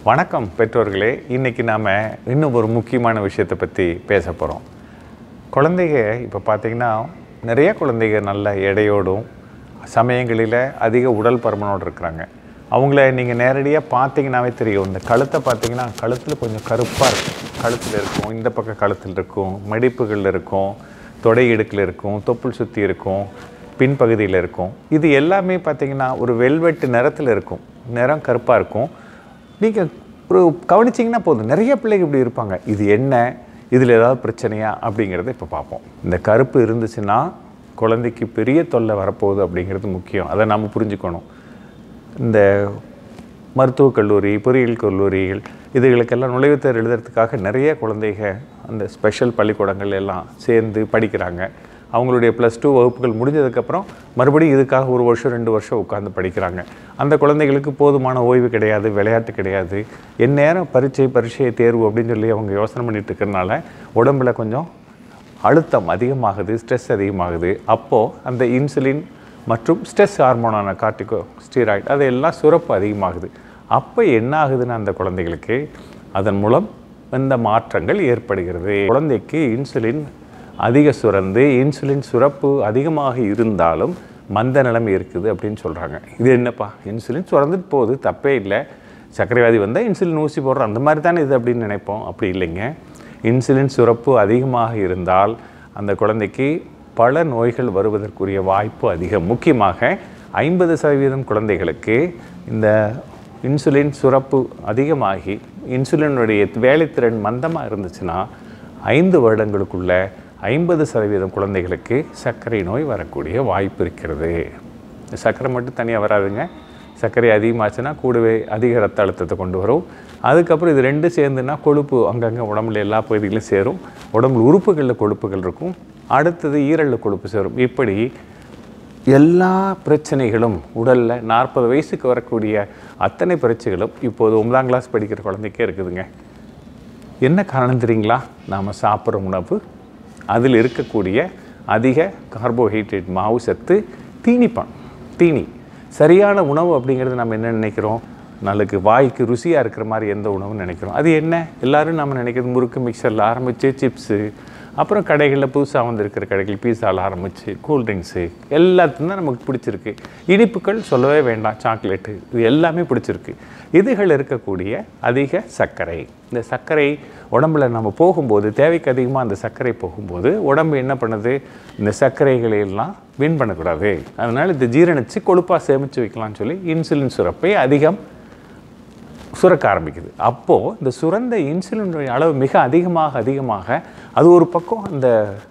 வணக்கம் பெற்றோர்களே இன்றைக்கி நாம் இன்னும் ஒரு முக்கியமான விஷயத்தை பற்றி பேச போகிறோம் குழந்தைங்க இப்போ பார்த்தீங்கன்னா நிறைய குழந்தைங்க நல்ல எடையோடும் சமயங்களில் அதிக உடல் பருமனோடு இருக்கிறாங்க அவங்கள நீங்கள் நேரடியாக பார்த்தீங்கன்னாவே தெரியும் இந்த கழுத்தை பார்த்தீங்கன்னா கழுத்தில் கொஞ்சம் கருப்பாக இருக்கும் கழுத்தில் இருக்கும் இந்த பக்கம் கழுத்தில் இருக்கும் மடிப்புகள் இருக்கும் தொடை இடுக்கில் இருக்கும் தொப்புள் சுற்றி இருக்கும் பின்பகுதியில் இருக்கும் இது எல்லாமே பார்த்தீங்கன்னா ஒரு வெல்வெட்டு நிறத்தில் இருக்கும் நிறம் கருப்பாக இருக்கும் நீங்கள் ஒரு கவனிச்சிங்கன்னா போதும் நிறைய பிள்ளைங்க இப்படி இருப்பாங்க இது என்ன இதில் ஏதாவது பிரச்சனையா அப்படிங்கிறத இப்போ பார்ப்போம் இந்த கருப்பு இருந்துச்சுன்னா குழந்தைக்கு பெரிய தொல்லை வரப்போகுது அப்படிங்கிறது முக்கியம் அதை நாம் புரிஞ்சுக்கணும் இந்த மருத்துவக் கல்லூரி பொறியியல் கல்லூரிகள் இதுகளுக்கெல்லாம் நுழைவுத் தேர்வு எழுதுறதுக்காக நிறைய குழந்தைங்க அந்த ஸ்பெஷல் பள்ளிக்கூடங்கள் எல்லாம் சேர்ந்து படிக்கிறாங்க அவங்களுடைய ப்ளஸ் டூ வகுப்புகள் முடிஞ்சதுக்கப்புறம் மறுபடியும் இதுக்காக ஒரு வருஷம் ரெண்டு வருஷம் உட்காந்து படிக்கிறாங்க அந்த குழந்தைகளுக்கு போதுமான ஓய்வு கிடையாது விளையாட்டு கிடையாது எந்நேரம் பரீட்சை பரீட்சை தேர்வு அப்படின்னு சொல்லி அவங்க யோசனை பண்ணிட்டு இருக்கிறனால உடம்புல கொஞ்சம் அழுத்தம் அதிகமாகுது ஸ்ட்ரெஸ் அதிகமாகுது அப்போது அந்த இன்சுலின் மற்றும் ஸ்ட்ரெஸ் ஹார்மோனான கார்டிகோ ஸ்டீராய்டு அதெல்லாம் சுரப்பு அதிகமாகுது அப்போ என்ன ஆகுதுன்னு அந்த குழந்தைகளுக்கு அதன் மூலம் இந்த மாற்றங்கள் ஏற்படுகிறது குழந்தைக்கு இன்சுலின் அதிக சுரந்து இன்சுலின் சுரப்பு அதிகமாக இருந்தாலும் மந்த நிலைமை இருக்குது அப்படின்னு சொல்கிறாங்க இது என்னப்பா இன்சுலின் சுரந்துட்டு போகுது தப்பே இல்லை சர்க்கரை வியாதி வந்தால் இன்சுலின் ஊசி போடுறோம் அந்த மாதிரி தானே இது அப்படின்னு நினைப்போம் அப்படி இல்லைங்க இன்சுலின் சுரப்பு அதிகமாக இருந்தால் அந்த குழந்தைக்கு பல நோய்கள் வருவதற்குரிய வாய்ப்பு அதிகம் முக்கியமாக ஐம்பது சதவீதம் குழந்தைகளுக்கு இந்த இன்சுலின் சுரப்பு அதிகமாகி இன்சுலினுடைய வேலைத்திறன் மந்தமாக இருந்துச்சுன்னா ஐந்து வருடங்களுக்குள்ள ஐம்பது சதவீதம் குழந்தைகளுக்கு சர்க்கரை நோய் வரக்கூடிய வாய்ப்பு இருக்கிறது சர்க்கரை மட்டும் தனியாக வராதுங்க சர்க்கரை அதிகமாச்சுன்னா கூடவே அதிக ரத்த அழுத்தத்தை கொண்டு வரும் அதுக்கப்புறம் இது ரெண்டும் சேர்ந்துன்னா கொழுப்பு அங்கங்கே உடம்புல எல்லா பகுதிகளிலும் சேரும் உடம்புல உறுப்புகளில் கொழுப்புகள் இருக்கும் அடுத்தது ஈரலில் கொழுப்பு சேரும் இப்படி எல்லா பிரச்சனைகளும் உடலில் நாற்பது வயசுக்கு வரக்கூடிய அத்தனை பிரச்சனைகளும் இப்போது ஒன்பதாம் கிளாஸ் படிக்கிற குழந்தைக்கே இருக்குதுங்க என்ன காரணம் தெரியுங்களா நாம் சாப்பிட்ற உணவு அதில் இருக்கக்கூடிய அதிக கார்போஹைட்ரேட் மாவு சத்து தீனிப்பான் தீனி சரியான உணவு அப்படிங்கிறது நம்ம என்ன நினைக்கிறோம் நாளுக்கு வாய்க்கு ருசியாக இருக்கிற மாதிரி எந்த உணவுன்னு நினைக்கிறோம் அது என்ன எல்லாரும் நம்ம நினைக்கிறது முறுக்கு மிக்சரில் ஆரம்பித்து சிப்ஸு அப்புறம் கடைகளில் புதுசாக வந்திருக்கிற கடைகள் பீஸாவில் ஆரம்பித்து கூல்ட்ரிங்க்ஸு எல்லாத்தையும் தான் நமக்கு பிடிச்சிருக்கு இனிப்புகள் சொல்லவே வேண்டாம் சாக்லேட்டு இது எல்லாமே பிடிச்சிருக்கு இதுகள் இருக்கக்கூடிய அதிக சர்க்கரை இந்த சர்க்கரை உடம்புல நம்ம போகும்போது தேவைக்கு அதிகமாக அந்த சர்க்கரை போகும்போது உடம்பு என்ன பண்ணுது இந்த சர்க்கரைகளை எல்லாம் வீண் பண்ணக்கூடாது அதனால் இது ஜீரணித்து கொழுப்பாக சேமித்து வைக்கலாம்னு சொல்லி இன்சுலின் சுரப்பை அதிகம் சுரக்க ஆரம்பிக்குது அப்போது இந்த சுரந்த இன்சுலினுடைய அளவு மிக அதிகமாக அதிகமாக அது ஒரு பக்கம் அந்த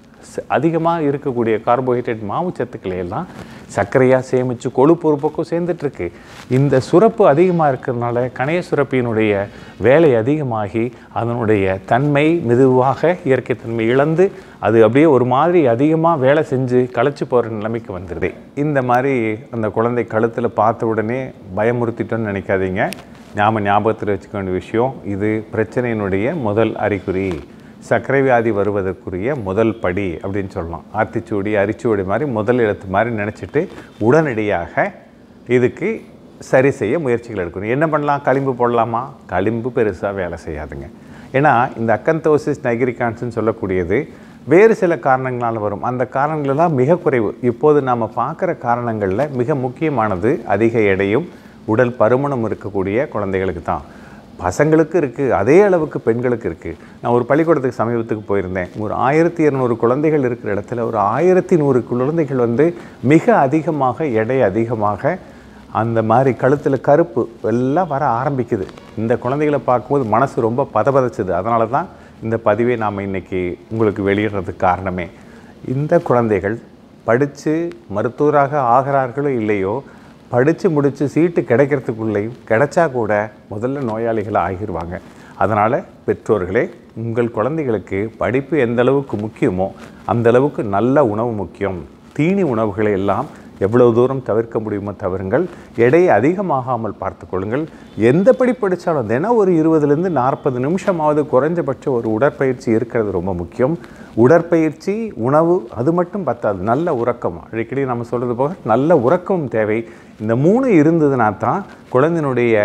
அதிகமாக இருக்கக்கூடிய கார்போஹைட்ரேட் மாவு சத்துக்களை எல்லாம் சர்க்கரையாக சேமித்து கொழுப்பு ஒரு பக்கம் சேர்ந்துட்டுருக்கு இந்த சுரப்பு அதிகமாக இருக்கிறதுனால கணைய சுரப்பியினுடைய வேலை அதிகமாகி அதனுடைய தன்மை மெதுவாக இயற்கை தன்மை இழந்து அது அப்படியே ஒரு மாதிரி அதிகமாக வேலை செஞ்சு களைச்சி போகிற நிலைமைக்கு வந்துடுது இந்த மாதிரி அந்த குழந்தை கழுத்தில் பார்த்த உடனே பயமுறுத்திட்டோன்னு நினைக்காதீங்க ஞாபக ஞாபகத்தில் வச்சுக்க வேண்டிய விஷயம் இது பிரச்சனையினுடைய முதல் அறிகுறி சர்க்கரை வியாதி வருவதற்குரிய முதல் படி அப்படின்னு சொல்லலாம் ஆத்திச்சூடி அரிச்சூடி மாதிரி முதல் எழுத்து மாதிரி நினச்சிட்டு உடனடியாக இதுக்கு சரி செய்ய முயற்சிகள் எடுக்கணும் என்ன பண்ணலாம் களிம்பு போடலாமா களிம்பு பெருசாக வேலை செய்யாதுங்க ஏன்னா இந்த அக்கந்தோசிஸ் நைகிரிகான்ஸ்னு சொல்லக்கூடியது வேறு சில காரணங்களால் வரும் அந்த காரணங்கள் தான் மிக குறைவு இப்போது நாம் பார்க்குற காரணங்களில் மிக முக்கியமானது அதிக எடையும் உடல் பருமனம் இருக்கக்கூடிய குழந்தைகளுக்கு தான் பசங்களுக்கு இருக்குது அதே அளவுக்கு பெண்களுக்கு இருக்குது நான் ஒரு பள்ளிக்கூடத்துக்கு சமீபத்துக்கு போயிருந்தேன் ஒரு ஆயிரத்தி இரநூறு குழந்தைகள் இருக்கிற இடத்துல ஒரு ஆயிரத்தி நூறு குழந்தைகள் வந்து மிக அதிகமாக எடை அதிகமாக அந்த மாதிரி கழுத்தில் கருப்பு எல்லாம் வர ஆரம்பிக்குது இந்த குழந்தைகளை பார்க்கும்போது மனசு ரொம்ப பதபதச்சுது அதனால தான் இந்த பதிவை நாம் இன்றைக்கி உங்களுக்கு வெளியிடுறதுக்கு காரணமே இந்த குழந்தைகள் படித்து மருத்துவராக ஆகிறார்களோ இல்லையோ படித்து முடித்து சீட்டு கிடைக்கிறதுக்குள்ளேயும் கிடைச்சா கூட முதல்ல நோயாளிகள் ஆகிடுவாங்க அதனால் பெற்றோர்களே உங்கள் குழந்தைகளுக்கு படிப்பு எந்த அளவுக்கு முக்கியமோ அந்த அளவுக்கு நல்ல உணவு முக்கியம் தீனி உணவுகளை எல்லாம் எவ்வளவு தூரம் தவிர்க்க முடியுமோ தவிருங்கள் எடையை அதிகமாகாமல் பார்த்து கொள்ளுங்கள் எந்த படி படித்தாலும் தினம் ஒரு இருபதுலேருந்து நாற்பது நிமிஷமாவது குறைஞ்சபட்ச ஒரு உடற்பயிற்சி இருக்கிறது ரொம்ப முக்கியம் உடற்பயிற்சி உணவு அது மட்டும் பத்தாது நல்ல உறக்கம் அடிக்கடி நம்ம சொல்கிறது போக நல்ல உறக்கம் தேவை இந்த மூணு இருந்ததுனா தான் குழந்தையினுடைய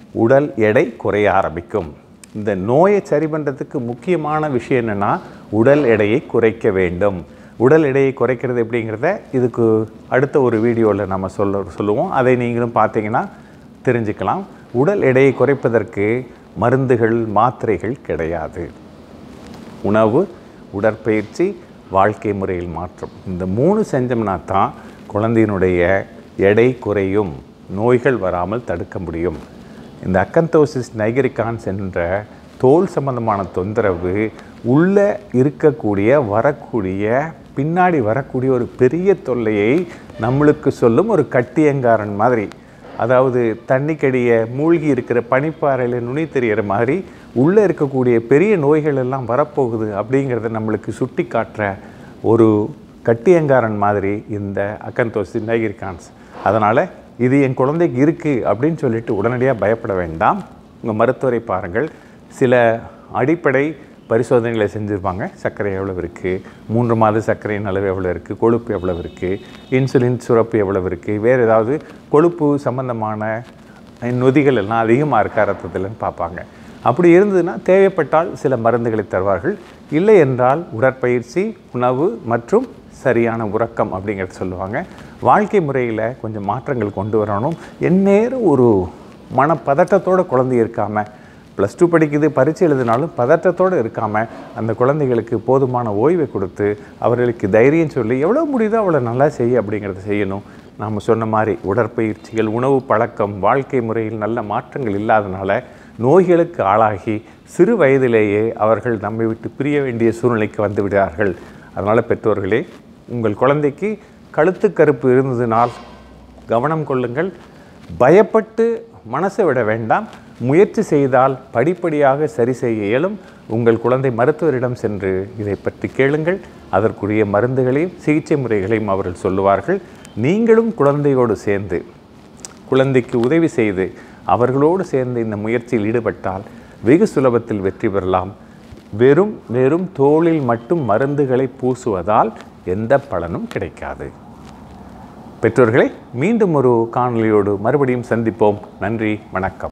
உடல் எடை குறைய ஆரம்பிக்கும் இந்த நோயை சரி பண்ணுறதுக்கு முக்கியமான விஷயம் என்னென்னா உடல் எடையை குறைக்க வேண்டும் உடல் எடையை குறைக்கிறது எப்படிங்கிறத இதுக்கு அடுத்த ஒரு வீடியோவில் நம்ம சொல்ல சொல்லுவோம் அதை நீங்களும் பார்த்தீங்கன்னா தெரிஞ்சுக்கலாம் உடல் எடையை குறைப்பதற்கு மருந்துகள் மாத்திரைகள் கிடையாது உணவு உடற்பயிற்சி வாழ்க்கை முறையில் மாற்றம் இந்த மூணு செஞ்சோம்னா தான் குழந்தையினுடைய எடை குறையும் நோய்கள் வராமல் தடுக்க முடியும் இந்த அக்கந்தோசிஸ் நைகரிகான்ஸ் என்ற தோல் சம்பந்தமான தொந்தரவு உள்ளே இருக்கக்கூடிய வரக்கூடிய பின்னாடி வரக்கூடிய ஒரு பெரிய தொல்லையை நம்மளுக்கு சொல்லும் ஒரு கட்டியங்காரன் மாதிரி அதாவது தண்ணிக்கடியை மூழ்கி இருக்கிற பனிப்பாறையில் நுனி தெரிகிற மாதிரி உள்ளே இருக்கக்கூடிய பெரிய நோய்கள் எல்லாம் வரப்போகுது அப்படிங்கிறத நம்மளுக்கு சுட்டி காட்டுற ஒரு கட்டியங்காரன் மாதிரி இந்த அக்கந்தோசி நைகிரிகான்ஸ் அதனால் இது என் குழந்தைக்கு இருக்குது அப்படின்னு சொல்லிட்டு உடனடியாக பயப்பட வேண்டாம் உங்கள் மருத்துவரை பாருங்கள் சில அடிப்படை பரிசோதனைகளை செஞ்சுருப்பாங்க சர்க்கரை எவ்வளவு இருக்குது மூன்று மாத சர்க்கரையின் அளவு எவ்வளோ இருக்குது கொழுப்பு எவ்வளவு இருக்குது இன்சுலின் சுரப்பு எவ்வளவு இருக்குது வேறு ஏதாவது கொழுப்பு சம்பந்தமான நொதிகள் எல்லாம் அதிகமாக இருக்கா ரத்தத்தில்னு பார்ப்பாங்க அப்படி இருந்ததுன்னா தேவைப்பட்டால் சில மருந்துகளை தருவார்கள் இல்லை என்றால் உடற்பயிற்சி உணவு மற்றும் சரியான உறக்கம் அப்படிங்கிறத சொல்லுவாங்க வாழ்க்கை முறையில் கொஞ்சம் மாற்றங்கள் கொண்டு வரணும் எந்நேரம் ஒரு மனப்பதட்டத்தோட குழந்தை இருக்காமல் ப்ளஸ் டூ படிக்குது பரீட்சை எழுதினாலும் பதற்றத்தோடு இருக்காமல் அந்த குழந்தைகளுக்கு போதுமான ஓய்வை கொடுத்து அவர்களுக்கு தைரியம் சொல்லி எவ்வளோ முடியுதோ அவ்வளோ நல்லா செய்ய அப்படிங்கிறத செய்யணும் நாம் சொன்ன மாதிரி உடற்பயிற்சிகள் உணவு பழக்கம் வாழ்க்கை முறையில் நல்ல மாற்றங்கள் இல்லாதனால நோய்களுக்கு ஆளாகி சிறு வயதிலேயே அவர்கள் நம்மை விட்டு பிரிய வேண்டிய சூழ்நிலைக்கு வந்து விடுகிறார்கள் அதனால் பெற்றோர்களே உங்கள் குழந்தைக்கு கழுத்து கருப்பு இருந்ததினால் கவனம் கொள்ளுங்கள் பயப்பட்டு மனசை விட வேண்டாம் முயற்சி செய்தால் படிப்படியாக சரி செய்ய இயலும் உங்கள் குழந்தை மருத்துவரிடம் சென்று இதை பற்றி கேளுங்கள் அதற்குரிய மருந்துகளையும் சிகிச்சை முறைகளையும் அவர்கள் சொல்லுவார்கள் நீங்களும் குழந்தையோடு சேர்ந்து குழந்தைக்கு உதவி செய்து அவர்களோடு சேர்ந்து இந்த முயற்சியில் ஈடுபட்டால் வெகு சுலபத்தில் வெற்றி பெறலாம் வெறும் வெறும் தோளில் மட்டும் மருந்துகளை பூசுவதால் எந்த பலனும் கிடைக்காது பெற்றோர்களை மீண்டும் ஒரு காணொளியோடு மறுபடியும் சந்திப்போம் நன்றி வணக்கம்